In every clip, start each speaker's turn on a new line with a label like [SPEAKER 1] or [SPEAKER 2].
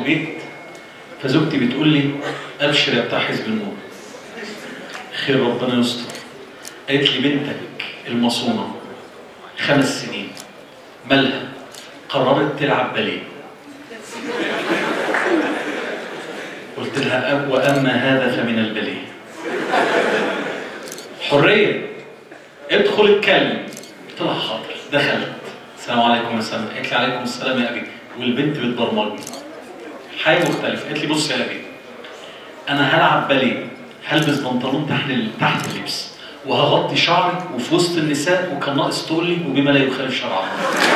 [SPEAKER 1] البيت فزوجتي بتقول لي ابشر يا بتاع حزب النور خير ربنا يستر قالت لي بنتك المصونة خمس سنين مالها قررت تلعب باليه قلت لها أب وأما هذا فمن البليه حرية ادخل اتكلم قلت لها حاضر دخلت السلام عليكم يا سلام قالت لي عليكم السلام يا أبي والبنت بتبرمجني حاجة مختلفة قالت لي بص يا أبي أنا هلعب باليه هلبس بنطلون تحت تحت اللبس وهغطي شعري وفي وسط النساء وكان ناقص تقول لي وبما لا يخالف شرع الله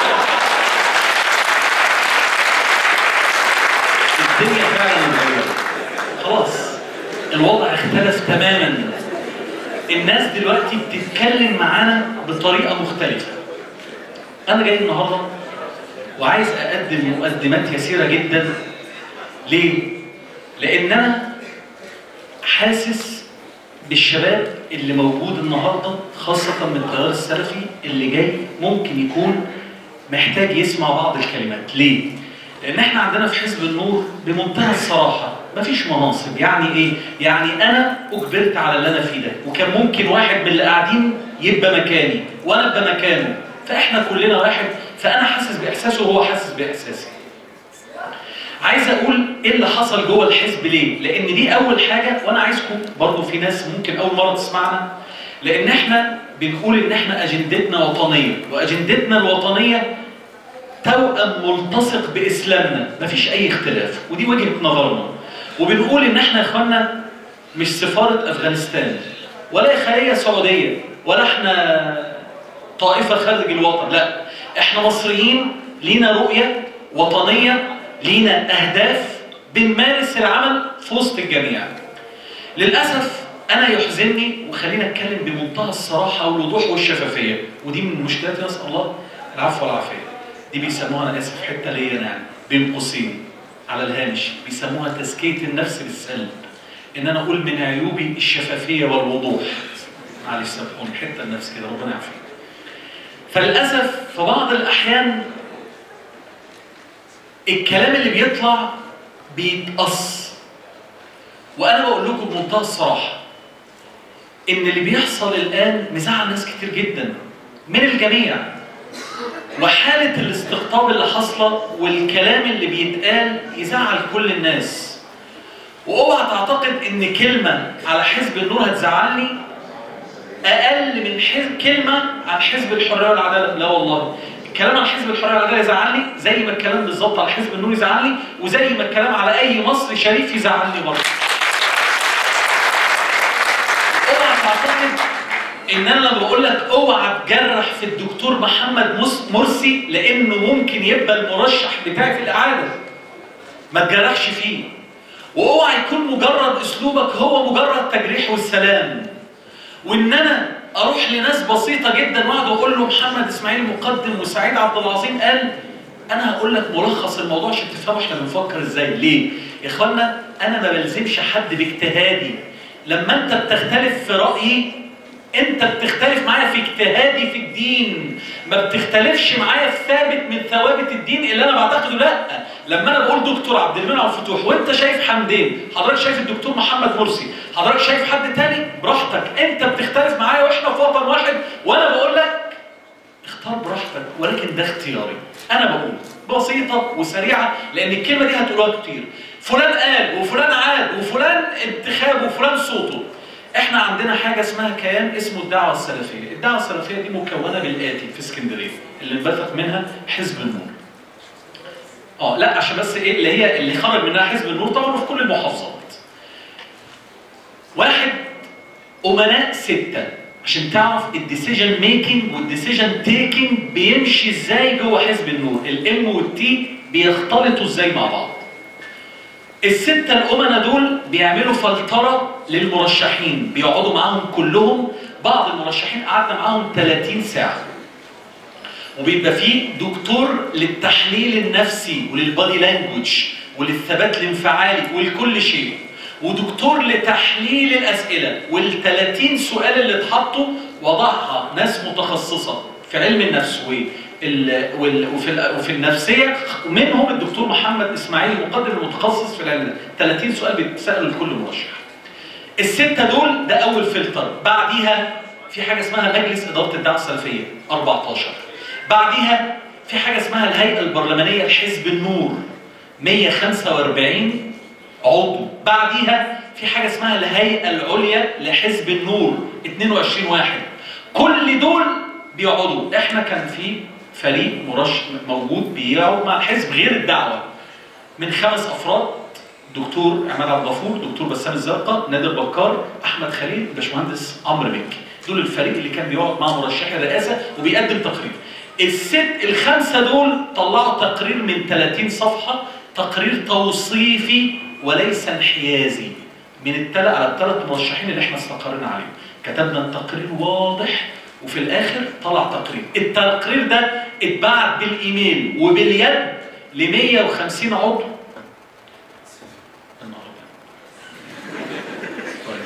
[SPEAKER 1] الدنيا فعلا اتغيرت خلاص الوضع اختلف تماما الناس دلوقتي بتتكلم معانا بطريقه مختلفه انا جاي النهارده وعايز اقدم مقدمات يسيره جدا ليه لان انا حاسس بالشباب اللي موجود النهارده خاصه من التيار السلفي اللي جاي ممكن يكون محتاج يسمع بعض الكلمات ليه لان احنا عندنا في حزب النور بمنتهى الصراحه مفيش مناصب يعني ايه يعني انا اجبرت على اللي انا فيه ده وكان ممكن واحد من اللي قاعدين يبقى مكاني وانا ابقى مكانه فاحنا كلنا واحد فانا حاسس باحساسه وهو حاسس باحساسي عايز اقول ايه اللي حصل جوه الحزب ليه لان دي اول حاجه وانا عايزكم برضو في ناس ممكن اول مره تسمعنا لان احنا بنقول ان احنا اجندتنا وطنيه واجندتنا الوطنيه توأم ملتصق بإسلامنا مفيش أي اختلاف ودي وجهة نظرنا وبنقول إن إحنا يا إخوانا مش سفارة أفغانستان ولا خلية سعودية ولا إحنا طائفة خارج الوطن لا إحنا مصريين لينا رؤية وطنية لينا أهداف بنمارس العمل في وسط الجميع للأسف أنا يحزنني وخلينا أتكلم بمنتهى الصراحة والوضوح والشفافية ودي من مشكلات نسأل الله العفو والعافية دي بيسموها انا اسف حته ليا انا يعني بين قوسين على الهامش بيسموها تزكيه النفس بالسلب ان انا اقول من عيوبي الشفافيه والوضوح معلش سامحوني حته النفس كده ربنا يعافيك فللاسف في بعض الاحيان الكلام اللي بيطلع بيتقص وانا بقول لكم بمنتهى الصراحه ان اللي بيحصل الان مزعل ناس كتير جدا من الجميع وحالة الاستقطاب اللي حاصلة والكلام اللي بيتقال يزعل كل الناس واوعى تعتقد ان كلمة على حزب النور هتزعلني اقل من حزب كلمة عن حزب الحرية والعدالة لا والله الكلام عن حزب الحرية والعدالة يزعلني زي ما الكلام بالظبط على حزب النور يزعلني وزي ما الكلام على اي مصري شريف يزعلني برضه اوعى تعتقد ان انا لما بقول لك اوعى تجرح في الدكتور محمد مرسي لانه ممكن يبقى المرشح بتاعي في الاعاده ما تجرحش فيه واوعى يكون مجرد اسلوبك هو مجرد تجريح والسلام وان انا اروح لناس بسيطه جدا واقعد اقول له محمد اسماعيل مقدم وسعيد عبد العظيم قال انا هقول لك ملخص الموضوع عشان تفهموا احنا بنفكر ازاي ليه يا اخوانا انا ما بلزمش حد باجتهادي لما انت بتختلف في رايي انت بتختلف معايا في اجتهادي في الدين ما بتختلفش معايا في ثابت من ثوابت الدين اللي انا بعتقده لا لما انا بقول دكتور عبد المنعم فتوح وانت شايف حمدين حضرتك شايف الدكتور محمد مرسي حضرتك شايف حد تاني براحتك انت بتختلف معايا واحنا في وطن واحد وانا بقول لك اختار براحتك ولكن ده اختياري انا بقول بسيطه وسريعه لان الكلمه دي هتقولوها كتير فلان قال وفلان عاد وفلان انتخاب وفلان صوته احنا عندنا حاجه اسمها كيان اسمه الدعوه السلفيه، الدعوه السلفيه دي مكونه بالاتي في اسكندريه اللي انبثق منها حزب النور. اه لا عشان بس ايه اللي هي اللي خرج منها حزب النور طبعا في كل المحافظات. واحد امناء سته عشان تعرف الديسيجن ميكنج والديسيجن تيكنج بيمشي ازاي جوه حزب النور، الام والتي بيختلطوا ازاي مع بعض. الستة الأمناء دول بيعملوا فلترة للمرشحين بيقعدوا معاهم كلهم بعض المرشحين قعدنا معاهم 30 ساعة وبيبقى فيه دكتور للتحليل النفسي وللبادي لانجوج وللثبات الانفعالي ولكل شيء ودكتور لتحليل الأسئلة وال 30 سؤال اللي اتحطوا وضعها ناس متخصصة في علم النفس ال- وال- وفي ال- وفي النفسيه منهم الدكتور محمد اسماعيل المقدم المتخصص في العلم ده 30 سؤال بيتسالوا لكل مرشح السته دول ده اول فلتر بعديها في حاجه اسمها مجلس اداره الدعوه السلفيه 14 بعديها في حاجه اسمها الهيئه البرلمانيه لحزب النور 145 عضو بعديها في حاجه اسمها الهيئه العليا لحزب النور 22 واحد كل دول بيقعدوا احنا كان في فريق مرشح موجود بيقعد مع الحزب غير الدعوه من خمس افراد دكتور عماد عبد الغفور دكتور بسام الزرقاء نادر بكار احمد خليل باشمهندس عمرو مكي دول الفريق اللي كان بيقعد مع مرشحي الرئاسه وبيقدم تقرير الست الخمسه دول طلعوا تقرير من 30 صفحه تقرير توصيفي وليس انحيازي من التلات على الثلاث مرشحين اللي احنا استقرينا عليهم كتبنا التقرير واضح وفي الاخر طلع تقرير التقرير ده اتبعت بالايميل وباليد ل 150 عضو النهارده طيب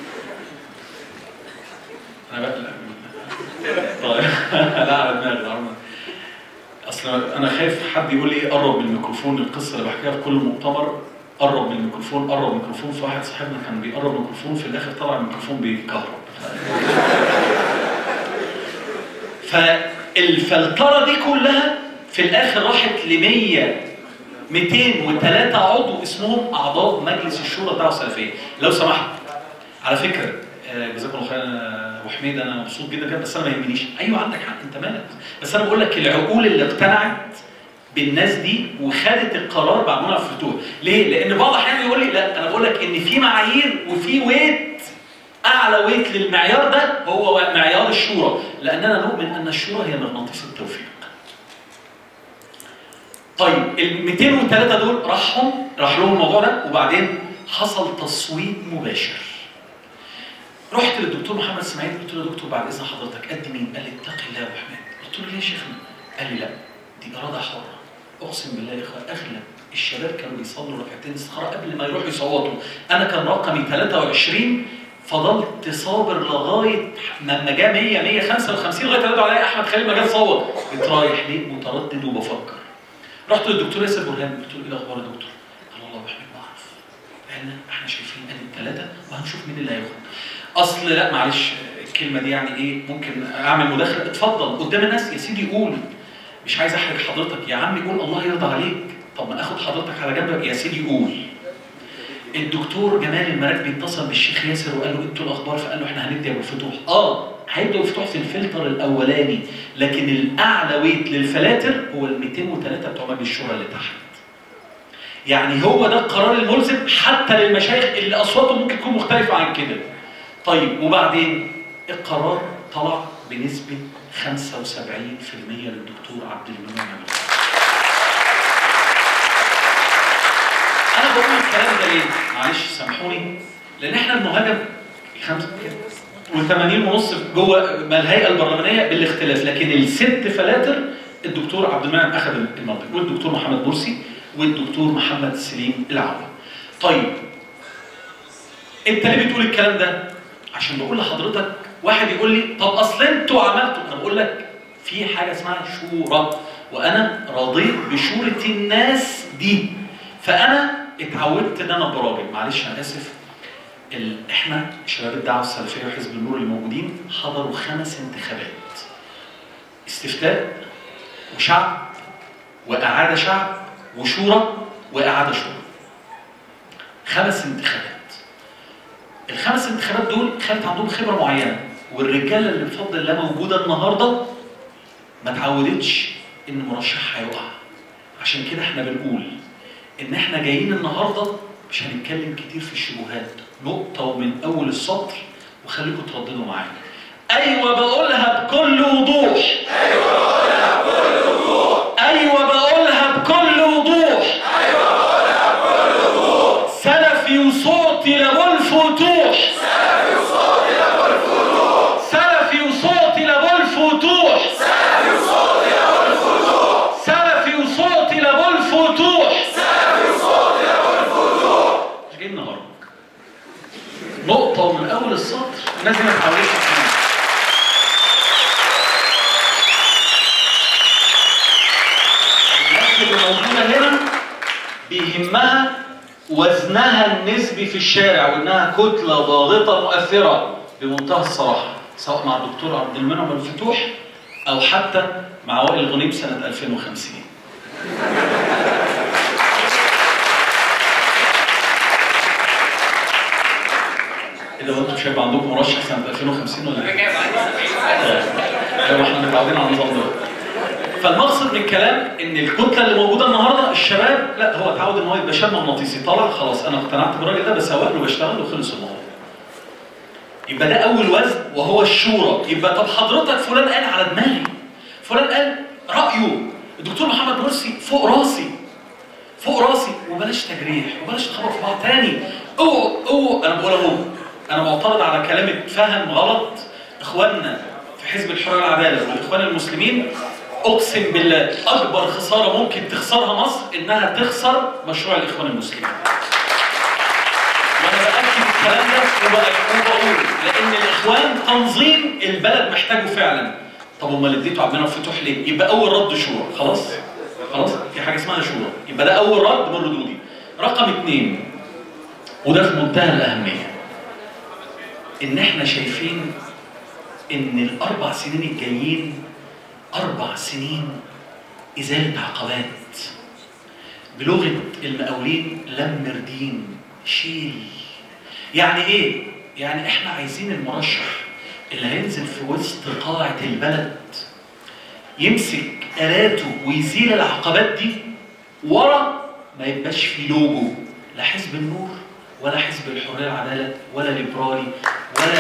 [SPEAKER 1] انا بقى طيب لا على دماغي على دماغي. اصل انا خايف حد يقول لي قرب من الميكروفون القصه اللي بحكيها في كل مؤتمر قرب من الميكروفون قرب من الميكروفون في واحد صاحبنا كان بيقرب من الميكروفون في الاخر طلع الميكروفون بيكهرب فالفلتره دي كلها في الاخر راحت ل 100 203 عضو اسمهم اعضاء مجلس الشورى الدعوه السلفيه لو سمحت على فكره آه، جزاكم الله خير يا ابو حميد انا مبسوط جدا كده بس انا ما يهمنيش ايوه عندك حق انت مالك بس انا بقول لك العقول اللي اقتنعت بالناس دي وخدت القرار بعد ما الفتوح ليه؟ لان بعض الاحيان يقول لي لا انا بقول لك ان في معايير وفي ويت اعلى ويت للمعيار ده هو معيار الشورى لاننا نؤمن ان الشورى هي مغناطيس التوفيق طيب ال 203 دول راحهم راح لهم الموضوع ده وبعدين حصل تصويت مباشر رحت للدكتور محمد اسماعيل قلت له يا دكتور بعد اذن حضرتك قد مين؟ قال لي اتقي الله يا ابو حميد قلت له ليه يا شيخنا؟ قال لي لا دي اراده حره اقسم بالله يا اخوان اغلب الشباب كانوا بيصلوا ركعتين استخاره قبل ما يروحوا يصوتوا انا كان رقمي 23 فضلت صابر لغايه ما جاء 100 155 لغايه نادوا عليا احمد خليل ما جه صوت كنت رايح ليه متردد وبفكر رحت للدكتور ياسر برهان قلت له ايه الاخبار يا دكتور؟ قال والله يا حبيبي ما اعرف احنا احنا شايفين ادي الثلاثه وهنشوف مين اللي هياخد اصل لا معلش الكلمه دي يعني ايه ممكن اعمل مداخله اتفضل قدام الناس يا سيدي قول مش عايز احرج حضرتك يا عم قول الله يرضى عليك طب ما اخد حضرتك على جنب يا سيدي قول الدكتور جمال المراك بيتصل بالشيخ ياسر وقال له انتوا الاخبار فقال له احنا هندي ابو الفتوح اه هيبدا الفتوح في الفلتر الاولاني لكن الاعلى ويت للفلاتر هو ال 203 بتوع مجلس الشورى اللي تحت يعني هو ده القرار الملزم حتى للمشايخ اللي اصواتهم ممكن تكون مختلفه عن كده طيب وبعدين القرار طلع بنسبه 75% للدكتور عبد المنعم عبد انا بقول الكلام ده ليه؟ معلش سامحوني لان احنا بنهاجم خمسه و80 ونص جوه ما الهيئه البرلمانيه بالاختلاف لكن الست فلاتر الدكتور عبد المنعم اخذ المنطق والدكتور محمد مرسي والدكتور محمد سليم العوا. طيب انت ليه بتقول الكلام ده؟ عشان بقول لحضرتك واحد يقول لي طب اصل انتوا عملتوا انا بقول لك في حاجه اسمها شورى وانا رضيت بشورى الناس دي فانا اتعودت ان انا براجل معلش انا اسف ال... احنا شباب الدعوه السلفيه وحزب النور اللي موجودين حضروا خمس انتخابات استفتاء وشعب واعاده شعب وشورى واعاده شورى خمس انتخابات الخمس انتخابات دول خدت عندهم خبره معينه والرجاله اللي بفضل الله موجوده النهارده ما اتعودتش ان مرشح هيقع عشان كده احنا بنقول ان احنا جايين النهارده مش هنتكلم كتير في الشبهات نقطه ومن اول السطر وخليكم ترددوا معايا ايوه بقولها بكل وضوح ايوه بقولها بكل وضوح ايوه بقولها بكل وضوح ايوه بقولها بكل وضوح سلفي وصوتي لابو الفتوح سلفي وصوتي لابو الفتوح سلفي وصوتي لابو الفتوح سلفي وصوتي لابو الفتوح سلفي وصوتي لابو الفتوح مش جاي النهارده نقطة ومن أول السطر لازم اتعودت عليها يهمها وزنها النسبي في الشارع وانها كتله ضاغطه مؤثره بمنتهى الصراحه سواء مع الدكتور عبد المنعم الفتوح او حتى مع وائل غنيم سنه 2050 ايه ده انتوا مش هيبقى عندكم مرشح سنه 2050 ولا ايه؟ ايوه احنا متعودين على النظام ده فالمقصد من الكلام ان الكتله اللي موجوده النهارده الشباب لا هو اتعود ان هو يبقى شاب مغناطيسي طلع خلاص انا اقتنعت بالراجل ده بسوق له بشتغل وخلص الموضوع. يبقى ده اول وزن وهو الشورى يبقى طب حضرتك فلان قال على دماغي فلان قال رايه الدكتور محمد مرسي فوق راسي فوق راسي وبلاش تجريح وبلاش نخبط في بعض تاني اوعوا اوعوا انا بقول اهو انا معترض على كلام اتفهم غلط اخواننا في حزب الحريه والعداله والاخوان المسلمين اقسم بالله اكبر خساره ممكن تخسرها مصر انها تخسر مشروع الاخوان المسلمين. وانا باكد الكلام ده وبأ- وبقول لان الاخوان تنظيم البلد محتاجه فعلا. طب امال اديته عبد المنعم فتوح ليه؟ يبقى اول رد شورى خلاص؟ خلاص؟ في حاجه اسمها شورى يبقى ده اول رد من ردودي. رقم اثنين وده في منتهى الاهميه ان احنا شايفين ان الاربع سنين الجايين اربع سنين ازاله عقبات بلغه المقاولين لم مردين شيل يعني ايه يعني احنا عايزين المرشح اللي هينزل في وسط قاعه البلد يمسك الاته ويزيل العقبات دي ورا ما يبقاش في لوجو لا حزب النور ولا حزب الحريه والعداله ولا ليبرالي ولا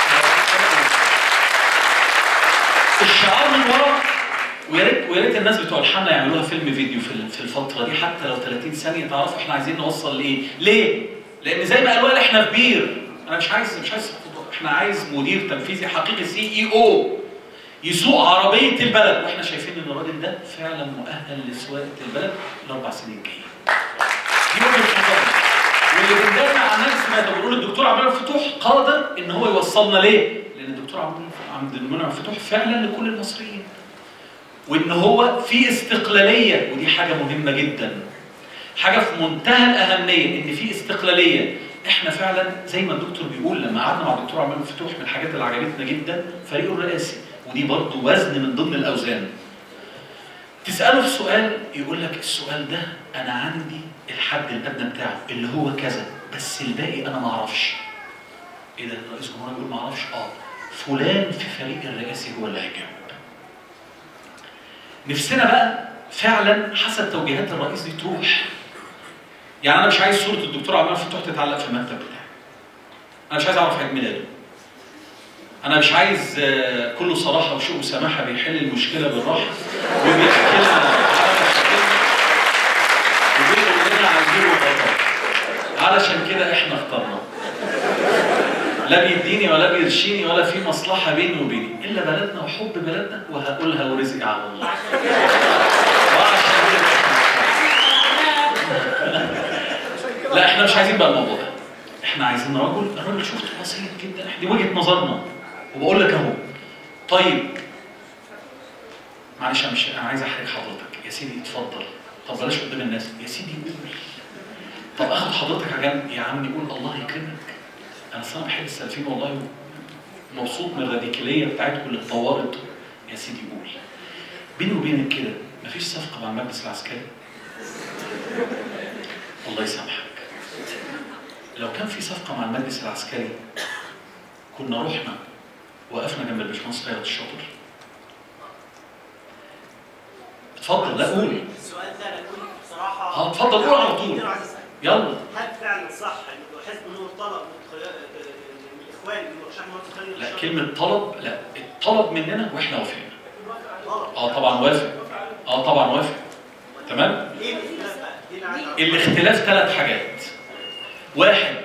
[SPEAKER 1] الشعار من ورا ويا ريت ويا ريت الناس بتوع الحمله يعملوها فيلم فيديو في في الفتره دي حتى لو 30 ثانيه تعرفوا احنا عايزين نوصل لايه؟ ليه؟ لان زي ما قال وائل احنا في بير انا مش عايز مش عايز احنا عايز مدير تنفيذي حقيقي سي اي او يسوق عربيه البلد واحنا شايفين ان الراجل ده فعلا مؤهل لسواقه البلد الاربع سنين الجايين. دي وجهه نظري واللي بندافع عن نفس ما بنقول الدكتور عبد المنعم فتوح قادر ان هو يوصلنا ليه؟ لان الدكتور عبد عبد المنعم فتوح فعلا لكل المصريين. وان هو في استقلاليه ودي حاجه مهمه جدا. حاجه في منتهى الاهميه ان في استقلاليه احنا فعلا زي ما الدكتور بيقول لما قعدنا مع الدكتور عبد المنعم فتوح من الحاجات اللي عجبتنا جدا فريقه الرئاسي ودي برضه وزن من ضمن الاوزان. تساله في سؤال يقول لك السؤال ده انا عندي الحد الادنى بتاعه اللي هو كذا بس الباقي انا ما اعرفش. ايه ده رئيس الجمهوريه بيقول ما اعرفش؟ اه فلان في فريق الرئاسي هو اللي هيجاوب. نفسنا بقى فعلا حسب توجيهات الرئيس دي تروح. يعني انا مش عايز صوره الدكتور عبد المنعم فتوح تتعلق في المكتب بتاعي. انا مش عايز اعرف عيد ميلاده. انا مش عايز آه، كله صراحه وشوق وسماحه بيحل المشكله بالراحه وبيحكي لنا على مشاكلنا وبيقول لنا عايزينه غلط علشان كده احنا اخترناه لا بيديني ولا بيرشيني ولا في مصلحه بيني وبيني الا بلدنا وحب بلدنا وهقولها ورزقي على الله وعشان كده إحنا- لا احنا مش عايزين بقى الموضوع ده احنا عايزين رجل الراجل شفته بسيط جدا احنا دي وجهه نظرنا وبقول لك اهو طيب معلش انا مش انا عايز احرج حضرتك يا سيدي اتفضل طب بلاش قدام الناس يا سيدي قول طب اخد حضرتك على جنب يا عم قول الله يكرمك انا اصلا بحب السلفيين والله مبسوط من الراديكاليه بتاعتكم اللي اتطورت يا سيدي قول بيني وبينك كده مفيش صفقه مع المجلس العسكري الله يسامحك لو كان في صفقه مع المجلس العسكري كنا رحنا وقفنا جنب الباشمهندس خيرت الشاطر اتفضل لا قول
[SPEAKER 2] السؤال ده انا اقول بصراحه
[SPEAKER 1] اه اتفضل قول على طول
[SPEAKER 2] كتير عايز أسأل.
[SPEAKER 1] يلا
[SPEAKER 2] هل فعلا صح ان حزب النور طلب من خيار- من الاخوان من مرشح مهندس خيرت
[SPEAKER 1] لا
[SPEAKER 2] الشاطر؟
[SPEAKER 1] كلمه طلب لا الطلب مننا واحنا وافقنا
[SPEAKER 2] طلب.
[SPEAKER 1] اه طبعا وافق اه طبعا وافق تمام
[SPEAKER 2] ايه الاختلاف بقى؟ دي انا عايز أعرف.
[SPEAKER 1] الاختلاف ثلاث حاجات واحد